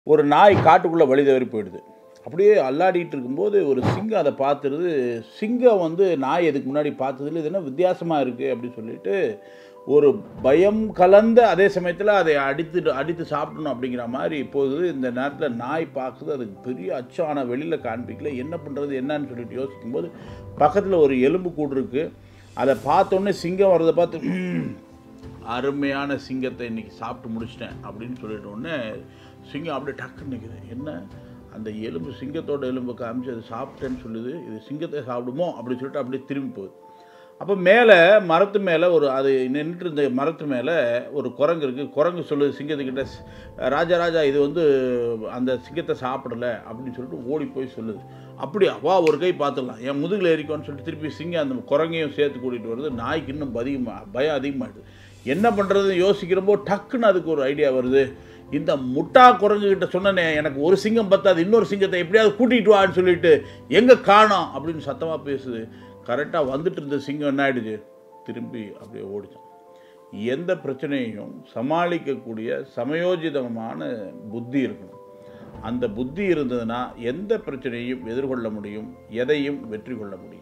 ஒரு நாய் காட்டுக்குள்ளே வழி தவறி போயிடுது அப்படியே அல்லாடிட்டு இருக்கும்போது ஒரு சிங்கம் அதை பார்த்துருது சிங்கம் வந்து நாய் இதுக்கு முன்னாடி பார்த்ததுல இது என்ன வித்தியாசமாக இருக்குது அப்படின்னு சொல்லிட்டு ஒரு பயம் கலந்த அதே சமயத்தில் அதை அடித்து அடித்து சாப்பிடணும் அப்படிங்கிற மாதிரி போகுது இந்த நேரத்தில் நாய் பார்க்குது அதுக்கு பெரிய அச்சான வெளியில் காண்பிக்கல என்ன பண்ணுறது என்னன்னு சொல்லிட்டு யோசிக்கும்போது பக்கத்தில் ஒரு எலும்பு கூடு இருக்குது அதை பார்த்தோன்னே சிங்கம் வர்றதை பார்த்து "ம், அருமையான சிங்கத்தை இன்னைக்கு சாப்பிட்டு முடிச்சிட்டேன் அப்படின்னு சொல்லிட்ட உடனே சிங்கம் அப்படியே டக்குன்னு நிற்குது என்ன அந்த எலும்பு சிங்கத்தோட எலும்பு காமிச்சு அது சாப்பிட்டேன்னு சொல்லுது இது சிங்கத்தை சாப்பிடுமோ அப்படின்னு சொல்லிட்டு அப்படியே திரும்பி போகுது அப்போ மேலே மரத்து மேலே ஒரு அது நின்றுட்டு இருந்த மரத்து மேலே ஒரு குரங்கு இருக்குது குரங்கு சொல்லுது சிங்கத்துக்கிட்ட "ஸ்- ராஜா ராஜா இது வந்து அந்த சிங்கத்தை சாப்பிடலை அப்படின்னு சொல்லிட்டு ஓடி போய் சொல்லுது அப்படியா வா ஒரு கை பார்த்துடலாம் என் முதுகில் ஏறிக்கோன்னு சொல்லிட்டு திருப்பி சிங்கம் அந்த குரங்கையும் சேர்த்து கூட்டிகிட்டு வருது நாய்க்கு இன்னும் அதிகமாக பயம் அதிகமாகிடுது என்ன பண்ணுறதுன்னு யோசிக்கிறப்போ டக்குன்னு அதுக்கு ஒரு ஐடியா வருது இந்த முட்டா குரங்குகிட்ட சொன்னனே எனக்கு ஒரு சிங்கம் பத்தாது இன்னொரு சிங்கத்தை எப்படியாவது கூட்டிகிட்டு வான்னு சொல்லிட்டு எங்கே காணோம் அப்படின்னு சத்தமாக பேசுது கரெக்டாக வந்துட்டு இருந்த சிங்கம் என்ன ஆயிடுச்சு திரும்பி அப்படியே ஓடிச்சான் எந்த பிரச்சனையையும் சமாளிக்கக்கூடிய சமயோஜிதமான புத்தி இருக்கணும் அந்த புத்தி இருந்ததுன்னா எந்த பிரச்சனையும் எதிர்கொள்ள முடியும் எதையும் வெற்றி கொள்ள முடியும்